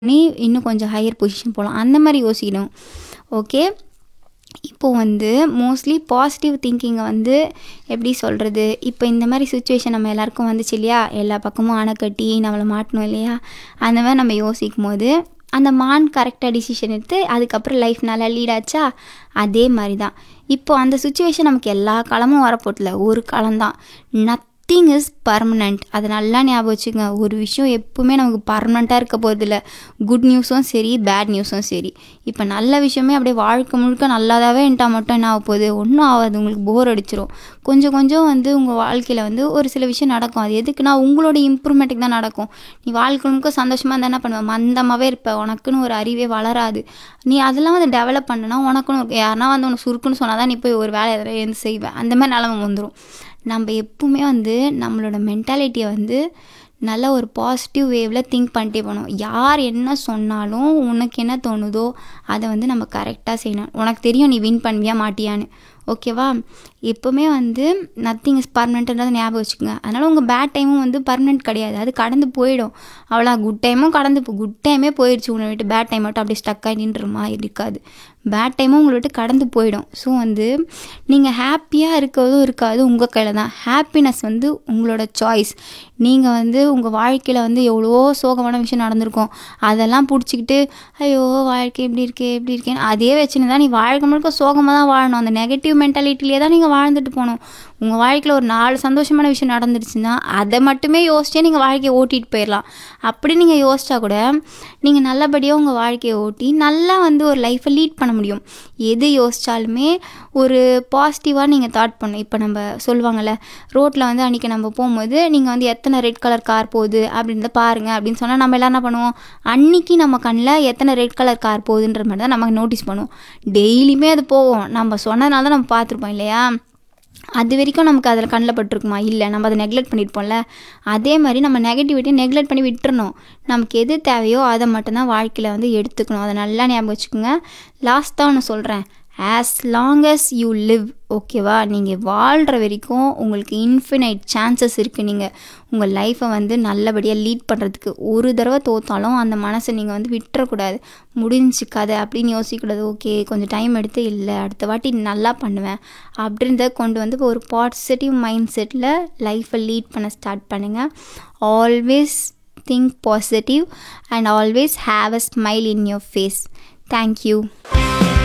நீ இன்னும் கொஞ்சம் ஹையர் பொசிஷன் போகலாம் அந்த மாதிரி யோசிக்கணும் ஓகே இப்போது வந்து மோஸ்ட்லி பாசிட்டிவ் திங்கிங்கை வந்து எப்படி சொல்கிறது இப்போ இந்த மாதிரி சுச்சுவேஷன் நம்ம எல்லாருக்கும் வந்துச்சு இல்லையா எல்லா பக்கமும் அணை கட்டி நம்மளை மாட்டணும் இல்லையா அந்த மாதிரி நம்ம யோசிக்கும் போது அந்த மான் கரெக்டாக டிசிஷன் எடுத்து அதுக்கப்புறம் லைஃப் நல்லா லீட் ஆச்சா அதே மாதிரி தான் இப்போ அந்த சுச்சுவேஷன் நமக்கு எல்லா காலமும் வரப்போட்டில் ஒரு காலம்தான் நத்திங் இஸ் பர்மனண்ட் அதை நல்லா ஞாபகம் வச்சுங்க ஒரு விஷயம் எப்பவுமே நமக்கு பர்மனெண்ட்டாக இருக்க போகிறதில்ல குட் நியூஸும் சரி பேட் நியூஸும் சரி இப்போ நல்ல விஷயமே அப்படியே வாழ்க்கை முழுக்க நல்லாதாவே என்ட்டா மட்டும் என்ன ஆக போகுது ஒன்றும் ஆகாது உங்களுக்கு போர் அடிச்சிரும் கொஞ்சம் கொஞ்சம் வந்து உங்கள் வாழ்க்கையில் வந்து ஒரு சில விஷயம் நடக்கும் அது எதுக்குன்னா உங்களோட இம்ப்ரூவ்மெண்ட்டுக்கு தான் நடக்கும் நீ வாழ்க்கை முழுக்க சந்தோஷமாக இருந்தால் என்ன பண்ணுவ மந்தமாகவே இருப்ப உனக்குன்னு ஒரு அறிவே வளராது நீ அதெல்லாம் வந்து டெவலப் பண்ணனா உனக்குன்னு ஒரு யாருனா வந்து உனக்கு சுருக்குன்னு சொன்னால் தான் நீ போய் ஒரு வேலை எதில் எழுந்து செய்வேன் அந்த மாதிரி நிலமை வந்துடும் நம்ம எப்பவுமே வந்து நம்மளோட மென்டாலிட்டியை வந்து நல்ல ஒரு பாசிட்டிவ் வேவில் திங்க் பண்ணிட்டே போகணும் யார் என்ன சொன்னாலும் உனக்கு என்ன தோணுதோ அதை வந்து நம்ம கரெக்டாக செய்யணும் உனக்கு தெரியும் நீ வின் பண்ணுவியா மாட்டியான்னு ஓகேவா எப்போவுமே வந்து நத்திங் இஸ் பர்மனெண்ட்ன்றதை ஞாபகம் வச்சுக்கோங்க அதனால் உங்கள் பேட் டைமும் வந்து பர்மனெண்ட் கிடையாது அது கடந்து போயிடும் அவ்வளோ குட் டைமும் கடந்து போ குட் டைமே போயிடுச்சு உங்களை விட்டு பேட் டைம் மட்டும் அப்படியே ஸ்டக் ஆகி நின்றுமா இருக்காது பேட் டைமும் உங்களை விட்டு கடந்து போயிடும் ஸோ வந்து நீங்கள் ஹாப்பியாக இருக்கிறதும் இருக்காது உங்கள் கையில் தான் ஹாப்பினஸ் வந்து உங்களோட சாய்ஸ் நீங்கள் வந்து உங்கள் வாழ்க்கையில் வந்து எவ்வளோ சோகமான விஷயம் நடந்திருக்கும் அதெல்லாம் பிடிச்சிக்கிட்டு ஐயோ வாழ்க்கை எப்படி இருக்கே எப்படி இருக்கேன்னு அதே வச்சுன்னு தான் நீ வாழ்க்கை முழுக்க சோகமாக தான் வாழணும் அந்த நெகட்டிவ் மென்டாலிட்டிலே தான் நீங்கள் வாழ்ந்துட்டு போகணும் உங்கள் வாழ்க்கையில் ஒரு நாலு சந்தோஷமான விஷயம் நடந்துருச்சுன்னா அதை மட்டுமே யோசிச்சே நீங்கள் வாழ்க்கையை ஓட்டிகிட்டு போயிடலாம் அப்படி நீங்கள் யோசிச்சா கூட நீங்கள் நல்லபடியாக உங்கள் வாழ்க்கையை ஓட்டி நல்லா வந்து ஒரு லைஃப்பை லீட் பண்ண முடியும் எது யோசித்தாலுமே ஒரு பாசிட்டிவாக நீங்கள் தாட் பண்ணணும் இப்போ நம்ம சொல்லுவாங்கள்ல ரோட்டில் வந்து அன்றைக்கி நம்ம போகும்போது நீங்கள் வந்து எத்தனை ரெட் கலர் கார் போகுது அப்படின்றத பாருங்கள் அப்படின்னு சொன்னால் நம்ம எல்லாம் என்ன பண்ணுவோம் அன்றைக்கி நம்ம கண்ணில் எத்தனை ரெட் கலர் கார் போகுதுன்ற மாதிரி தான் நமக்கு நோட்டீஸ் பண்ணுவோம் டெய்லியுமே அது போகும் நம்ம சொன்னதுனால தான் நம்ம பார்த்துருப்போம் இல்லையா அது வரைக்கும் நமக்கு அதில் கண்ணில் பட்டிருக்குமா இல்லை நம்ம அதை நெக்லெக்ட் பண்ணியிருப்போம்ல அதே மாதிரி நம்ம நெகட்டிவிட்டியை நெக்லெக்ட் பண்ணி விட்டுறணும் நமக்கு எது தேவையோ அதை மட்டும்தான் வாழ்க்கையில் வந்து எடுத்துக்கணும் அதை நல்லா ஞாபகம் வச்சுக்கோங்க லாஸ்ட்டாக ஒன்று சொல்கிறேன் as long as you live ஓகேவா நீங்கள் வாழ்கிற வரைக்கும் உங்களுக்கு இன்ஃபினைட் சான்சஸ் இருக்குது நீங்கள் உங்கள் லைஃப்பை வந்து நல்லபடியாக லீட் பண்ணுறதுக்கு ஒரு தடவை தோத்தாலும் அந்த மனசை நீங்கள் வந்து விட்டுறக்கூடாது முடிஞ்சு கதை அப்படின்னு யோசிக்கூடாது ஓகே கொஞ்சம் டைம் எடுத்து இல்லை அடுத்த வாட்டி நல்லா பண்ணுவேன் அப்படின்றத கொண்டு வந்து ஒரு பாசிட்டிவ் மைண்ட் செட்டில் லைஃப்பை லீட் பண்ண ஸ்டார்ட் பண்ணுங்கள் always think positive and always have a smile in your face thank you